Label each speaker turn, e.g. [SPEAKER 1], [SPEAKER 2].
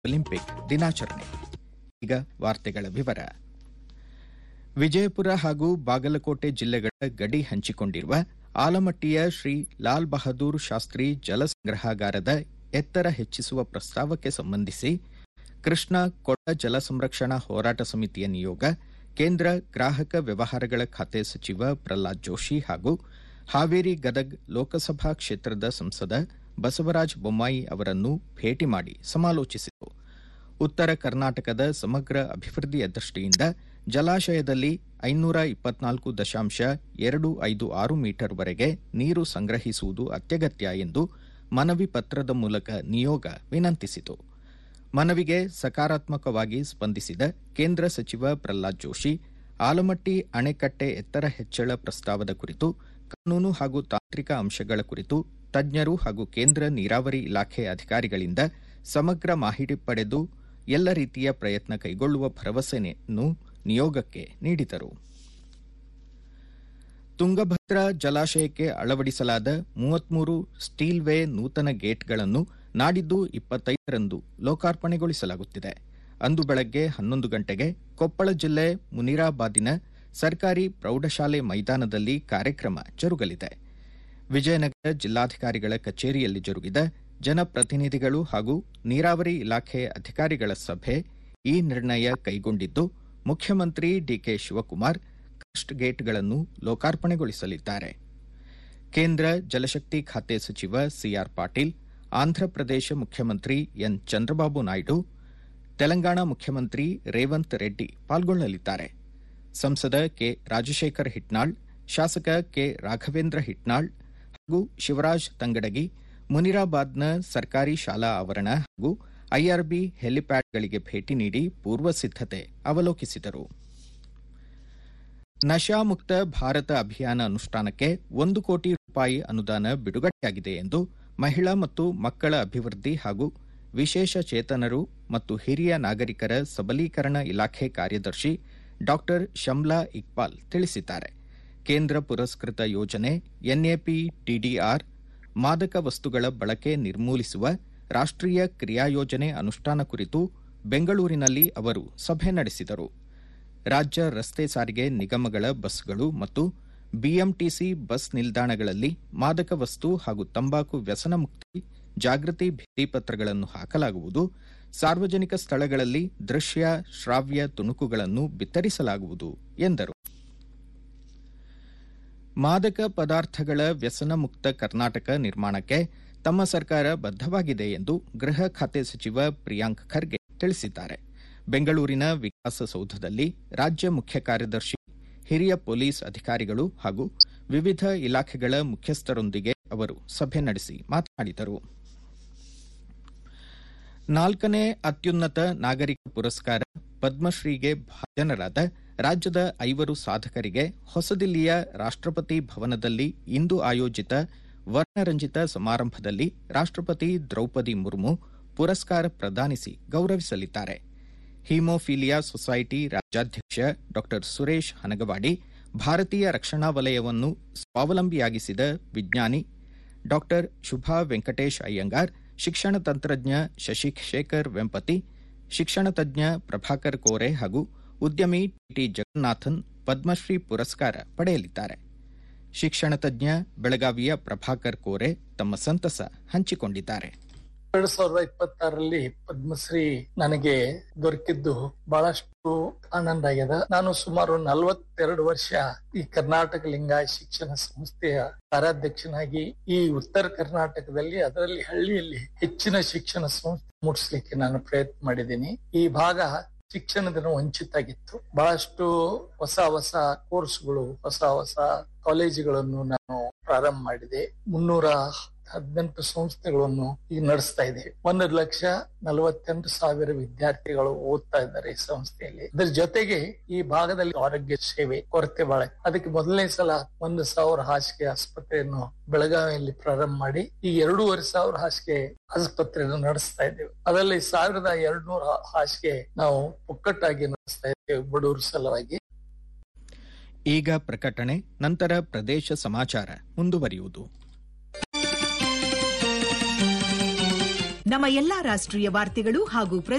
[SPEAKER 1] Olympic ದಿನಾಚರಣೆ ಈಗ ವಾರ್ತೆಗಳ ವಿವರ ವಿಜಯಪುರ ಹಾಗೂ ಬಾಗಲಕೋಟೆ ಜಿಲ್ಲೆಗಳ ಗಡಿ ಹಂಚಿಕೊಂಡಿರುವ ಆಲಮಟ್ಟಿಯ ಶ್ರೀ ಲಾಲ್ ಬಹದ್ದೂರ್ ಶಾಸ್ತ್ರಿ ಜಲ ಸಂಗ್ರಹಾಗಾರದ ಎತ್ತರ ಹೆಚ್ಚಿಸುವ ಪ್ರಸ್ತಾವಕ್ಕೆ ಸಂಬಂಧಿಸಿ ಕೃಷ್ಣ ಕೊಡ ಜಲ ಸಂರಕ್ಷಣಾ ಹೋರಾಟ ಸಮಿತಿಯ ನಿಯೋಗ ಕೇಂದ್ರ ಗ್ರಾಹಕ ವ್ಯವಹಾರಗಳ ಖಾತೆ ಸಚಿವ ಪ್ರಹ್ಲಾದ್ ಜೋಶಿ ಹಾಗೂ ಹಾವೇರಿ ಗದಗ್ ಲೋಕಸಭಾ ಕ್ಷೇತ್ರದ ಸಂಸದ ಬಸವರಾಜ ಬೊಮ್ಮಾಯಿ ಅವರನ್ನು ಭೇಟಿ ಮಾಡಿ ಸಮಾಲೋಚಿಸಿತು ಉತ್ತರ ಕರ್ನಾಟಕದ ಸಮಗ್ರ ಅಭಿವೃದ್ಧಿಯ ದೃಷ್ಟಿಯಿಂದ ಜಲಾಶಯದಲ್ಲಿ ಐನೂರ ಇಪ್ಪತ್ನಾಲ್ಕು ದಶಾಂಶ ಎರಡು ಐದು ಆರು ಮೀಟರ್ವರೆಗೆ ನೀರು ಸಂಗ್ರಹಿಸುವುದು ಅತ್ಯಗತ್ಯ ಎಂದು ಮನವಿ ಪತ್ರದ ಮೂಲಕ ನಿಯೋಗ ವಿನಂತಿಸಿತು ಮನವಿಗೆ ಸಕಾರಾತ್ಮಕವಾಗಿ ಸ್ಪಂದಿಸಿದ ಕೇಂದ್ರ ಸಚಿವ ಪ್ರಹ್ಲಾದ್ ಜೋಶಿ ಆಲಮಟ್ಟಿ ಅಣೆಕಟ್ಟೆ ಎತ್ತರ ಹೆಚ್ಚಳ ಪ್ರಸ್ತಾವದ ಕುರಿತು ಕಾನೂನು ಹಾಗೂ ತಾಂತ್ರಿಕ ಅಂಶಗಳ ಕುರಿತು ತಜ್ಞರು ಹಾಗೂ ಕೇಂದ್ರ ನೀರಾವರಿ ಇಲಾಖೆ ಅಧಿಕಾರಿಗಳಿಂದ ಸಮಗ್ರ ಮಾಹಿತಿ ಪಡೆದು ಎಲ್ಲ ರೀತಿಯ ಪ್ರಯತ್ನ ಕೈಗೊಳ್ಳುವ ಭರವಸೆಯನ್ನು ನಿಯೋಗಕ್ಕೆ ನೀಡಿದರು ತುಂಗಭದ್ರಾ ಜಲಾಶಯಕ್ಕೆ ಅಳವಡಿಸಲಾದ ಮೂವತ್ಮೂರು ಸ್ಟೀಲ್ವೇ ನೂತನ ಗೇಟ್ಗಳನ್ನು ನಾಡಿದ್ದು ಇಪ್ಪತ್ತೈದರಂದು ಲೋಕಾರ್ಪಣೆಗೊಳಿಸಲಾಗುತ್ತಿದೆ ಅಂದು ಬೆಳಗ್ಗೆ ಹನ್ನೊಂದು ಗಂಟೆಗೆ ಕೊಪ್ಪಳ ಜಿಲ್ಲೆ ಮುನಿರಾಬಾದಿನ ಸರ್ಕಾರಿ ಪ್ರೌಢಶಾಲೆ ಮೈದಾನದಲ್ಲಿ ಕಾರ್ಯಕ್ರಮ ಜರುಗಲಿದೆ ವಿಜಯನಗರ ಜಿಲ್ಲಾಧಿಕಾರಿಗಳ ಕಚೇರಿಯಲ್ಲಿ ಜರುಗಿದ ಜನಪ್ರತಿನಿಧಿಗಳು ಹಾಗೂ ನೀರಾವರಿ ಇಲಾಖೆ ಅಧಿಕಾರಿಗಳ ಸಭೆ ಈ ನಿರ್ಣಯ ಕೈಗೊಂಡಿದ್ದು ಮುಖ್ಯಮಂತ್ರಿ ಡಿಕೆ ಶಿವಕುಮಾರ್ ಕ್ರಸ್ಟ್ ಗೇಟ್ಗಳನ್ನು ಲೋಕಾರ್ಪಣೆಗೊಳಿಸಲಿದ್ದಾರೆ ಕೇಂದ್ರ ಜಲಶಕ್ತಿ ಖಾತೆ ಸಚಿವ ಸಿಆರ್ ಪಾಟೀಲ್ ಆಂಧ್ರಪ್ರದೇಶ ಮುಖ್ಯಮಂತ್ರಿ ಎನ್ ಚಂದ್ರಬಾಬು ನಾಯ್ಡು ತೆಲಂಗಾಣ ಮುಖ್ಯಮಂತ್ರಿ ರೇವಂತ್ ರೆಡ್ಡಿ ಪಾಲ್ಗೊಳ್ಳಲಿದ್ದಾರೆ ಸಂಸದ ಕೆ ರಾಜಶೇಖರ್ ಹಿಟ್ನಾಳ್ ಶಾಸಕ ಕೆ ರಾಘವೇಂದ್ರ ಹಿಟ್ನಾಳ್ ಹಾಗೂ ಶಿವರಾಜ್ ತಂಗಡಗಿ ಮುನಿರಾಬಾದ್ನ ಸರ್ಕಾರಿ ಶಾಲಾ ಆವರಣ ಹಾಗೂ ಐಆರ್ಬಿ ಹೆಲಿಪ್ಯಾಡ್ಗಳಿಗೆ ಭೇಟಿ ನೀಡಿ ಪೂರ್ವ ಸಿದ್ದತೆ ಅವಲೋಕಿಸಿದರು ನಶಾಮುಕ್ತ ಭಾರತ ಅಭಿಯಾನ ಅನುಷ್ಠಾನಕ್ಕೆ ಒಂದು ಕೋಟಿ ರೂಪಾಯಿ ಅನುದಾನ ಬಿಡುಗಡೆಯಾಗಿದೆ ಎಂದು ಮಹಿಳಾ ಮತ್ತು ಮಕ್ಕಳ ಅಭಿವೃದ್ಧಿ ಹಾಗೂ ವಿಶೇಷ ಚೇತನರು ಮತ್ತು ಹಿರಿಯ ನಾಗರಿಕರ ಸಬಲೀಕರಣ ಇಲಾಖೆ ಕಾರ್ಯದರ್ಶಿ ಡಾ ಶಮ್ಲಾ ಇಕ್ಬಾಲ್ ತಿಳಿಸಿದ್ದಾರೆ ಕೇಂದ್ರ ಪುರಸ್ಕೃತ ಯೋಜನೆ ಎನ್ಎಪಿ ಟಿಡಿಆರ್ ಮಾದಕ ವಸ್ತುಗಳ ಬಳಕೆ ನಿರ್ಮೂಲಿಸುವ ರಾಷ್ಟೀಯ ಕ್ರಿಯಾಯೋಜನೆ ಅನುಷ್ಠಾನ ಕುರಿತು ಬೆಂಗಳೂರಿನಲ್ಲಿ ಅವರು ಸಭೆ ನಡೆಸಿದರು ರಾಜ್ಯ ರಸ್ತೆ ಸಾರಿಗೆ ನಿಗಮಗಳ ಬಸ್ಗಳು ಮತ್ತು ಬಿಎಂಟಿಸಿ ಬಸ್ ನಿಲ್ದಾಣಗಳಲ್ಲಿ ಮಾದಕ ವಸ್ತು ಹಾಗೂ ತಂಬಾಕು ವ್ಯಸನ ಮುಕ್ತಿ ಜಾಗೃತಿ ಭಿತ್ತಿಪತ್ರಗಳನ್ನು ಹಾಕಲಾಗುವುದು ಸಾರ್ವಜನಿಕ ಸ್ಥಳಗಳಲ್ಲಿ ದೃಶ್ಯ ಶ್ರಾವ್ಯ ತುಣುಕುಗಳನ್ನು ಬಿತ್ತರಿಸಲಾಗುವುದು ಎಂದರು ಮಾದಕ ಪದಾರ್ಥಗಳ ವ್ಯಸನ ಮುಕ್ತ ಕರ್ನಾಟಕ ನಿರ್ಮಾಣಕ್ಕೆ ತಮ್ಮ ಸರ್ಕಾರ ಬದ್ದವಾಗಿದೆ ಎಂದು ಗೃಹ ಖಾತೆ ಸಚಿವ ಪ್ರಿಯಾಂಕ್ ಖರ್ಗೆ ತಿಳಿಸಿದ್ದಾರೆ ಬೆಂಗಳೂರಿನ ವಿಕಾಸಸೌಧದಲ್ಲಿ ರಾಜ್ಯ ಮುಖ್ಯ ಕಾರ್ಯದರ್ಶಿ ಹಿರಿಯ ಪೊಲೀಸ್ ಅಧಿಕಾರಿಗಳು ಹಾಗೂ ವಿವಿಧ ಇಲಾಖೆಗಳ ಮುಖ್ಯಸ್ಥರೊಂದಿಗೆ ಅವರು ಸಭೆ ನಡೆಸಿ ಮಾತನಾಡಿದರು ನಾಲ್ಕನೇ ಅತ್ಯುನ್ನತ ನಾಗರಿಕ ಪುರಸ್ಕಾರ ಪದ್ಮಶ್ರೀಗೆ ಭಾಜನರಾದ ರಾಜ್ಯದ ಐವರು ಸಾಧಕರಿಗೆ ಹೊಸದಿಲ್ಲಿಯ ರಾಷ್ಟಪತಿ ಭವನದಲ್ಲಿ ಇಂದು ಆಯೋಜಿತ ವರ್ಣರಂಜಿತ ಸಮಾರಂಭದಲ್ಲಿ ರಾಷ್ಟಪತಿ ದ್ರೌಪದಿ ಮುರ್ಮು ಪುರಸ್ಕಾರ ಪ್ರದಾನಿಸಿ ಗೌರವಿಸಲಿದ್ದಾರೆ ಹಿಮೋಫಿಲಿಯಾ ಸೊಸೈಟಿ ರಾಜ್ಯಾಧ್ಯಕ್ಷ ಡಾ ಸುರೇಶ್ ಹನಗವಾಡಿ ಭಾರತೀಯ ರಕ್ಷಣಾ ವಲಯವನ್ನು ಸ್ವಾವಲಂಬಿಯಾಗಿಸಿದ ವಿಜ್ಞಾನಿ ಡಾ ಶುಭಾ ವೆಂಕಟೇಶ್ ಅಯ್ಯಂಗಾರ್ ಶಿಕ್ಷಣ ತಂತ್ರಜ್ಞ ಶಶಿಶೇಖರ್ ವೆಂಪತಿ ಶಿಕ್ಷಣ ತಜ್ಞ ಪ್ರಭಾಕರ್ ಕೋರೆ ಹಾಗೂ ಉದ್ಯಮಿ ಟಿ ಜಗನ್ನಾಥನ್ ಪದ್ಮಶ್ರೀ ಪುರಸ್ಕಾರ ಪಡೆಯಲಿದ್ದಾರೆ ಶಿಕ್ಷಣ ತಜ್ಞ ಬೆಳಗಾವಿಯ ಪ್ರಭಾಕರ್ ಕೋರೆ ತಮ್ಮ ಸಂತಸ ಹಂಚಿಕೊಂಡಿದ್ದಾರೆ
[SPEAKER 2] ಎರಡ್ ಸಾವಿರದ ಇಪ್ಪತ್ತಾರರಲ್ಲಿ ಪದ್ಮಶ್ರೀ ನನಗೆ ದೊರಕಿದ್ದು ಬಹಳಷ್ಟು ಆನಂದ ಆಗ್ಯದ ನಾನು ಸುಮಾರು ನಲವತ್ತೆರಡು ವರ್ಷ ಈ ಕರ್ನಾಟಕ ಲಿಂಗಾಯ ಶಿಕ್ಷಣ ಸಂಸ್ಥೆಯ ಕಾರ್ಯಾಧ್ಯಕ್ಷನಾಗಿ ಈ ಉತ್ತರ ಕರ್ನಾಟಕದಲ್ಲಿ ಅದರಲ್ಲಿ ಹಳ್ಳಿಯಲ್ಲಿ ಹೆಚ್ಚಿನ ಶಿಕ್ಷಣ ಸಂಸ್ಥೆ ಮೂಡಿಸ್ಲಿಕ್ಕೆ ನಾನು ಪ್ರಯತ್ನ ಮಾಡಿದ್ದೀನಿ ಈ ಭಾಗ ಶಿಕ್ಷಣದಿಂದ ವಂಚಿತ ಆಗಿತ್ತು ಬಹಳಷ್ಟು ಹೊಸ ಹೊಸ ಕೋರ್ಸ್ಗಳು ಹೊಸ ಹೊಸ ಕಾಲೇಜುಗಳನ್ನು ನಾನು ಪ್ರಾರಂಭ ಮಾಡಿದೆ ಮುನ್ನೂರ ಹದಿನೆಂಟು ಸಂಸ್ಥೆಗಳನ್ನು ಈಗ ನಡೆಸ್ತಾ ಇದೆ ಒಂದು ಲಕ್ಷ ನಲವತ್ತೆಂಟು ಸಾವಿರ ವಿದ್ಯಾರ್ಥಿಗಳು ಓದ್ತಾ ಇದ್ದಾರೆ ಈ ಸಂಸ್ಥೆಯಲ್ಲಿ ಅದ್ರ ಜೊತೆಗೆ ಈ ಭಾಗದಲ್ಲಿ ಆರೋಗ್ಯ ಸೇವೆ ಕೊರತೆ ಬಹಳ ಅದಕ್ಕೆ ಮೊದಲನೇ ಸಲ ಒಂದು ಸಾವಿರ ಹಾಸಿಗೆ ಆಸ್ಪತ್ರೆಯನ್ನು ಬೆಳಗಾವಿಯಲ್ಲಿ ಪ್ರಾರಂಭ ಮಾಡಿ ಈ ಎರಡೂವರೆ ಸಾವಿರ ಹಾಸಿಗೆ ಆಸ್ಪತ್ರೆಯನ್ನು ನಡೆಸ್ತಾ ಇದ್ದೇವೆ ಅದರಲ್ಲಿ ಸಾವಿರದ ಎರಡ್ ನೂರ ಹಾಸಿಗೆ ನಾವು ಪುಕ್ಕಟ್ಟಾಗಿ ನಡೆಸ್ತಾ ಇದ್ದೇವೆ ಬಡವರ ಸಲುವಾಗಿ
[SPEAKER 1] ಈಗ ಪ್ರಕಟಣೆ ನಂತರ ಪ್ರದೇಶ ಸಮಾಚಾರ ಮುಂದುವರಿಯುವುದು
[SPEAKER 3] ನಮ್ಮ ಎಲ್ಲಾ ರಾಷ್ಟ್ರೀಯ ವಾರ್ತೆಗಳು ಹಾಗೂ